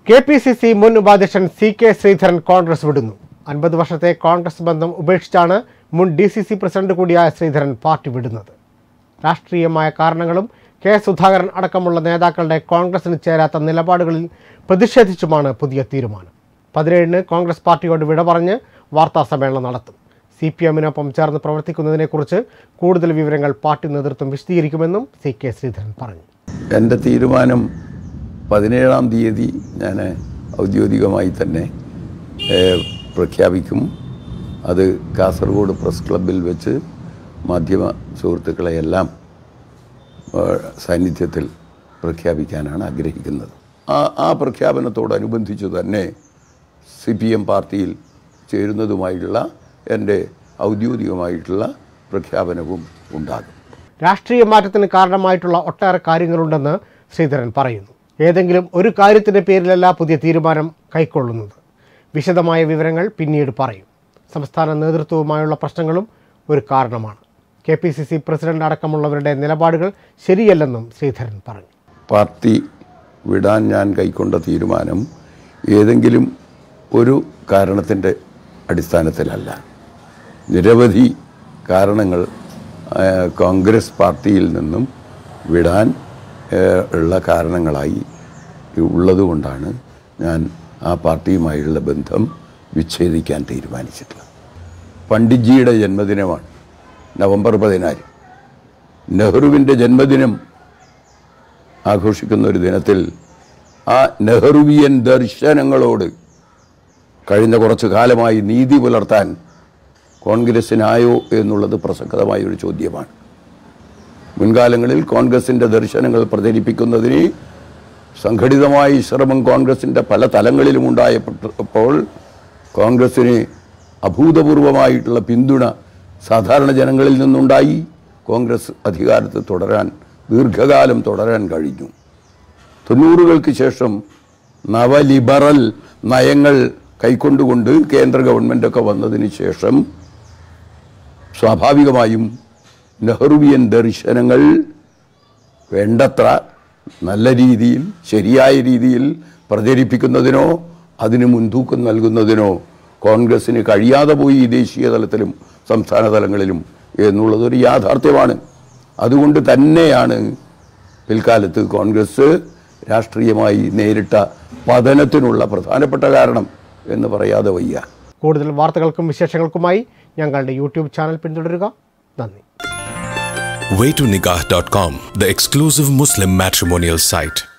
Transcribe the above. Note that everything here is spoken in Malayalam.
കെ പി സി സി മുൻ ഉപാധ്യക്ഷൻ സി കെ ശ്രീധരൻ കോൺഗ്രസ് വിടുന്നു അൻപത് വർഷത്തെ കോൺഗ്രസ് ബന്ധം ഉപേക്ഷിച്ചാണ് മുൻ ഡി സി സി പ്രസിഡന്റ് കൂടിയായ ശ്രീധരൻ പാർട്ടി വിടുന്നത് രാഷ്ട്രീയമായ കാരണങ്ങളും കെ സുധാകരൻ അടക്കമുള്ള നേതാക്കളുടെ കോൺഗ്രസിന് ചേരാത്ത നിലപാടുകളിൽ പ്രതിഷേധിച്ചുമാണ് പുതിയ തീരുമാനം പതിനേഴിന് കോൺഗ്രസ് പാർട്ടിയോട് വിട പറഞ്ഞ് വാർത്താ സമ്മേളനം നടത്തും സി പി എമ്മിനൊപ്പം ചേർന്ന് പ്രവർത്തിക്കുന്നതിനെക്കുറിച്ച് കൂടുതൽ വിവരങ്ങൾ പാർട്ടി നേതൃത്വം വിശദീകരിക്കുമെന്നും സി കെ ശ്രീധരൻ പറഞ്ഞു എൻ്റെ തീരുമാനം പതിനേഴാം തീയതി ഞാൻ ഔദ്യോഗികമായി തന്നെ ഏഹ്, പ്രഖ്യാപിക്കും അത് കാസർഗോഡ് പ്രസ് ക്ലബിൽ വെച്ച് മാധ്യമ സുഹൃത്തുക്കളെയെല്ലാം ഏഹ്, സാന്നിധ്യത്തിൽ പ്രഖ്യാപിക്കാനാണ് ആഗ്രഹിക്കുന്നത് ആ ആ പ്രഖ്യാപനത്തോടനുബന്ധിച്ച് തന്നെ സി പി എം പാർട്ടിയിൽ ചേരുന്നതുമായിട്ടുള്ള എൻ്റെ ഔദ്യോഗികമായിട്ടുള്ള പ്രഖ്യാപനവും ഉണ്ടാകും രാഷ്ട്രീയ മാറ്റത്തിന് കാരണമായിട്ടുള്ള ഒട്ടേറെ കാര്യങ്ങളുണ്ടെന്ന് ശ്രീധരൻ പറയുന്നു ഏതെങ്കിലും ഒരു കാര്യത്തിൻ്റെ പേരിലല്ല പുതിയ തീരുമാനം കൈക്കൊള്ളുന്നത് വിശദമായ വിവരങ്ങൾ പിന്നീട് പറയും സംസ്ഥാന നേതൃത്വവുമായുള്ള പ്രശ്നങ്ങളും ഒരു കാരണമാണ് K P C C president അടക്കമുള്ളവരുടെ നിലപാടുകൾ ശരിയല്ലെന്നും ശ്രീധരൻ പറഞ്ഞു പാർട്ടി വിടാൻ ഞാൻ കൈക്കൊണ്ട തീരുമാനം ഏതെങ്കിലും ഒരു കാരണത്തിൻ്റെ അടിസ്ഥാനത്തിലല്ല നിരവധി കാരണങ്ങൾ ആ, കോൺഗ്രസ് പാർട്ടിയിൽ നിന്നും വിടാൻ ആ, ഉള്ള കാരണങ്ങളായി ഉള്ളതുകൊണ്ടാണ് ഞാൻ ആ പാർട്ടിയുമായുള്ള ബന്ധം വിച്ഛേദിക്കാൻ തീരുമാനിച്ചിട്ടുള്ളത് പണ്ഡിറ്റ്ജിയുടെ ജന്മദിനമാണ് നവംബർ പതിനാല് നെഹ്റുവിൻ്റെ ജന്മദിനം ആഘോഷിക്കുന്ന ഒരു ദിനത്തിൽ ആ നെഹ്റുവിയൻ ദർശനങ്ങളോട് കഴിഞ്ഞ കുറച്ചു കാലമായി നീതി പുലർത്താൻ കോൺഗ്രസ്സിനായോ എന്നുള്ളത് പ്രസക്തമായ ഒരു ചോദ്യമാണ് മുൻകാലങ്ങളിൽ കോൺഗ്രസിൻ്റെ ദർശനങ്ങൾ പ്രചരിപ്പിക്കുന്നതിന് സംഘടിതമായി ശ്രമം കോൺഗ്രസിൻ്റെ പല തലങ്ങളിലും ഉണ്ടായപ്പോൾ കോൺഗ്രസ്സിന് അഭൂതപൂർവമായിട്ടുള്ള പിന്തുണ സാധാരണ ജനങ്ങളിൽ നിന്നുണ്ടായി കോൺഗ്രസ് അധികാരത്തിൽ തുടരാൻ ദീർഘകാലം തുടരാൻ കഴിഞ്ഞു തൊണ്ണൂറുകൾക്ക് ശേഷം നവലിബറൽ നയങ്ങൾ കൈക്കൊണ്ടുകൊണ്ട് കേന്ദ്ര ഗവൺമെൻറ്റൊക്കെ വന്നതിന് ശേഷം സ്വാഭാവികമായും നെഹ്റുവിയൻ ദർശനങ്ങൾ വേണ്ടത്ര നല്ല രീതിയിൽ ശരിയായ രീതിയിൽ പ്രചരിപ്പിക്കുന്നതിനോ അതിന് മുൻതൂക്കം നൽകുന്നതിനോ കോൺഗ്രസ്സിന് കഴിയാതെ പോയി ഈ ദേശീയ തലത്തിലും സംസ്ഥാന തലങ്ങളിലും എന്നുള്ളതൊരു യാഥാർത്ഥ്യമാണ് അതുകൊണ്ട് തന്നെയാണ് പിൽക്കാലത്ത് കോൺഗ്രസ് രാഷ്ട്രീയമായി നേരിട്ട പതനത്തിനുള്ള പ്രധാനപ്പെട്ട കാരണം എന്ന് പറയാതെ വയ്യ കൂടുതൽ വാർത്തകൾക്കും വിശേഷങ്ങൾക്കുമായി ഞങ്ങളുടെ യൂട്യൂബ് ചാനൽ പിന്തുടരുക നന്ദി waytonikah.com, the exclusive Muslim matrimonial site.